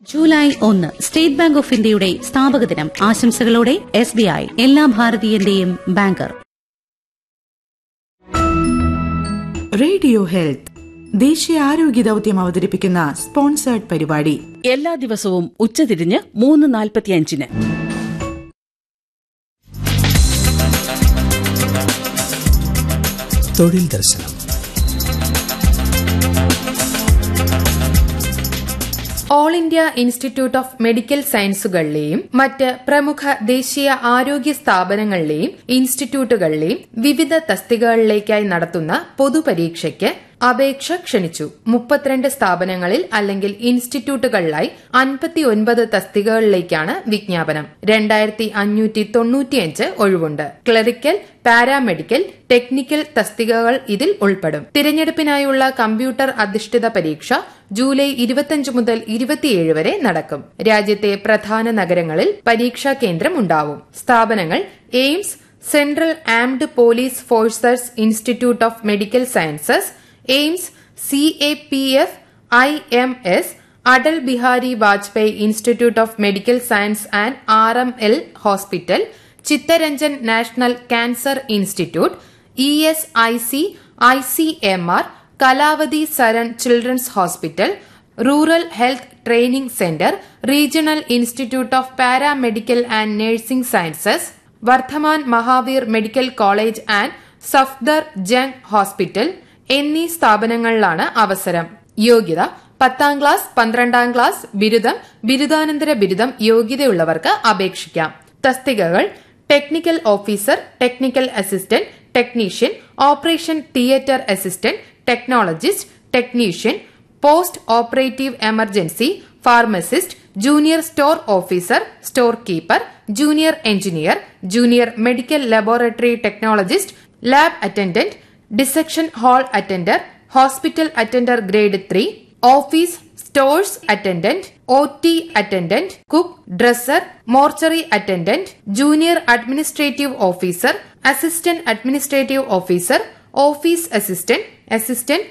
July ഒന്ന് state bank of ഇന്ത്യയുടെ സ്ഥാപക ദിനം ആശംസകളോടെ എസ് ബി ഐ എല്ലാ ഭാരതീയന്റെയും ബാങ്കർ റേഡിയോ ഹെൽത്ത് ദേശീയ ആരോഗ്യ ദൗത്യം അവതരിപ്പിക്കുന്ന സ്പോൺസേർഡ് പരിപാടി എല്ലാ ദിവസവും ഉച്ചതിരിഞ്ഞ് മൂന്ന് നാൽപ്പത്തിയഞ്ചിന് തൊഴിൽ ദർശനം all India institute of medical സയൻസുകളിലെയും മറ്റ് പ്രമുഖ ദേശീയ ആരോഗ്യ സ്ഥാപനങ്ങളിലെയും ഇൻസ്റ്റിറ്റ്യൂട്ടുകളിലെയും വിവിധ തസ്തികകളിലേക്കായി നടത്തുന്ന പൊതുപരീക്ഷയ്ക്ക് അപേക്ഷ ക്ഷണിച്ചു മുപ്പത്തിരണ്ട് സ്ഥാപനങ്ങളിൽ അല്ലെങ്കിൽ ഇൻസ്റ്റിറ്റ്യൂട്ടുകളിലായി അൻപത്തിയൊൻപത് തസ്തികകളിലേക്കാണ് വിജ്ഞാപനം രണ്ടായിരത്തി അഞ്ഞൂറ്റി തൊണ്ണൂറ്റിയഞ്ച് ഒഴിവുണ്ട് ക്ലറിക്കൽ പാരാമെഡിക്കൽ ടെക്നിക്കൽ തസ്തികകൾ ഇതിൽ ഉൾപ്പെടും തിരഞ്ഞെടുപ്പിനായുള്ള കമ്പ്യൂട്ടർ അധിഷ്ഠിത പരീക്ഷ ജൂലൈ ഇരുപത്തിയഞ്ച് മുതൽ ഇരുപത്തിയേഴ് വരെ നടക്കും രാജ്യത്തെ പ്രധാന നഗരങ്ങളിൽ പരീക്ഷാ കേന്ദ്രം ഉണ്ടാവും സ്ഥാപനങ്ങൾ AIIMS central armed police forces institute of medical sciences AIIMS C A P F I M S Atal Bihari Vajpayee institute of medical science and R M L hospital Chittaranjan national cancer institute E S I C I C M R Kalavati Saran children's hospital rural health training centre regional institute of paramedical and nursing sciences Vardhman Mahavir medical college and Safdarjung hospital എന്നീ സ്ഥാപനങ്ങളിലാണ് അവസരം യോഗ്യത പത്താം class പന്ത്രണ്ടാം class ബിരുദം ബിരുദാനന്തര ബിരുദം യോഗ്യതയുള്ളവർക്ക് അപേക്ഷിക്കാം തസ്തികകൾ technical officer technical assistant technician operation theatre assistant technologist technician post operative emergency pharmacist junior store officer store keeper junior engineer junior medical laboratory technologist lab attendant dissection hall attender hospital attender grade three office stores attendant O T attendant cook dresser mortuary attendant junior administrative officer assistant administrative officer office assistant assistant